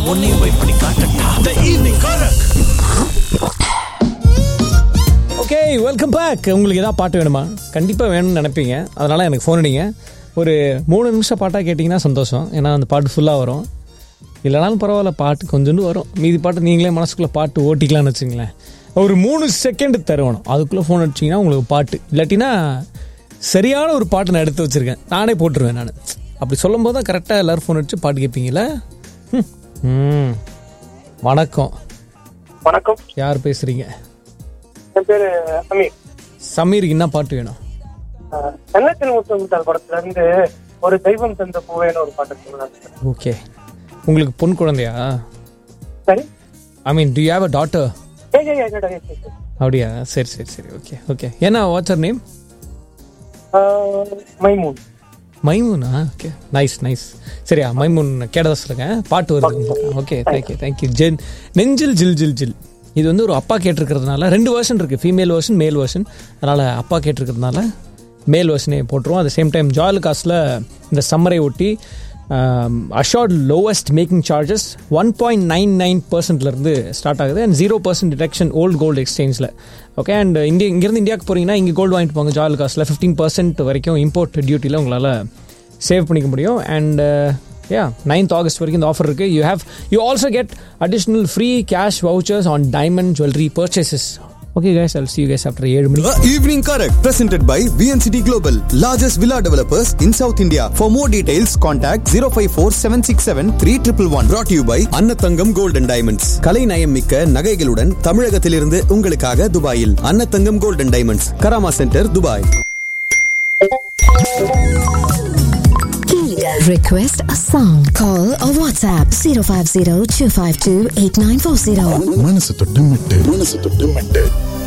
உன்னையும் போய் பண்ணி காட்டட்டா the evening karak okay welcome back உங்களுக்கு ஏதாவது பாட்டு வேணுமா கண்டிப்பாக வேணும்னு நினைப்பீங்க அதனால் எனக்கு ஃபோன் அடிங்க ஒரு மூணு நிமிஷம் பாட்டாக கேட்டிங்கன்னா சந்தோஷம் ஏன்னா அந்த பாட்டு ஃபுல்லாக வரும் இல்லைனாலும் பரவாயில்ல பாட்டு கொஞ்சோண்டு வரும் மீதி பாட்டு நீங்களே மனசுக்குள்ளே பாட்டு ஓட்டிக்கலாம்னு வச்சுங்களேன் ஒரு மூணு செகண்ட் தருவணும் அதுக்குள்ளே ஃபோன் அடிச்சிங்கன்னா உங்களுக்கு பாட்டு இல்லாட்டினா சரியான ஒரு பாட்டு நான் எடுத்து வச்சுருக்கேன் நானே போட்டுருவேன் நான் அப்படி சொல்லும் போது தான் கரெக்டாக எல்லோரும் ஃபோன் அடித்து பாட்டு கேட்பீங்களே ம். ம் வணக்கம் வணக்கம் யார் பேசுகிறீங்க என் பேரு அமீர் சமீருக்கு என்ன பாட்டு வேணும் சென்னத்தின் முத்தமிட்டால் படத்துல இருந்து ஒரு தெய்வம் தந்த பூவேன்னு ஒரு பாட்டு சொல்லுவாங்க ஓகே உங்களுக்கு பொன் குழந்தையா சரி I mean to have a daughter ஏய், ஏய், ஏய், ஏய், ஏய், ஏய். அப்படியா சரி சரி சரி ஓகே ஓகே என்ன what's your name ah, Maimoon Maimoona okay nice nice சரியா மைமூன் கேட்டதா சொல்லுங்க பாட்டு வருது ஓகே தேங்க்யூ தேங்க்யூ ஜென் நெஞ்சில் ஜில் ஜில் ஜில் இது வந்து ஒரு அப்பா கேட்டிருக்கிறதுனால ரெண்டு வெர்ஷன் இருக்குது ஃபீமேல் வெர்ஷன் மேல் வெர்ஷன் அதனால் அப்பா கேட்டிருக்கிறதுனால மேல் வெர்ஷனே போட்டுருவோம் அட் சேம் டைம் ஜாயில் காஸ்டில் இந்த சம்மரை ஒட்டி assured lowest making charges one point nine nine பர்சன்ட்லேருந்து ஸ்டார்ட் ஆகுது and zero percent deduction old gold எக்ஸ்சேஞ்சில் ஓகே அண்ட் இந்தியா இங்கேருந்து இந்தியாவுக்கு போகிறீங்கன்னா இங்கே கோல்டு வாங்கிட்டு போங்க ஜாயில் காஸ்ட்டில் ஃபிஃப்டீன் பர்சன்ட் வரைக்கும் இம்போர்ட் டியூட்டியில் உங்களால் சேவ் பண்ணிக்க முடியும் அண்ட் யா நைன்த் ஆகஸ்ட் வரைக்கும் இந்த ஆஃபர் இருக்குது you have you also get additional free cash vouchers on diamond jewellery purchases okay guys I'll see you guys after ஏழு மணி The Evening Correct, presented by VNCT Global, largest villa developers in South India. For more details, contact 054 767 3111. Brought to you by அன்னத்தங்கம் Gold and Diamonds. கலை நயம் மிக்க நகைகளுடன் தமிழகத்திலிருந்து உங்களுக்காக துபாயில் Annathangam Gold and Diamonds, Karama centre Dubai Request a song. Call or WhatsApp 050 252 8940. மனசு தொட்டு மெட்டு மனசு தொட்டு மெட்டு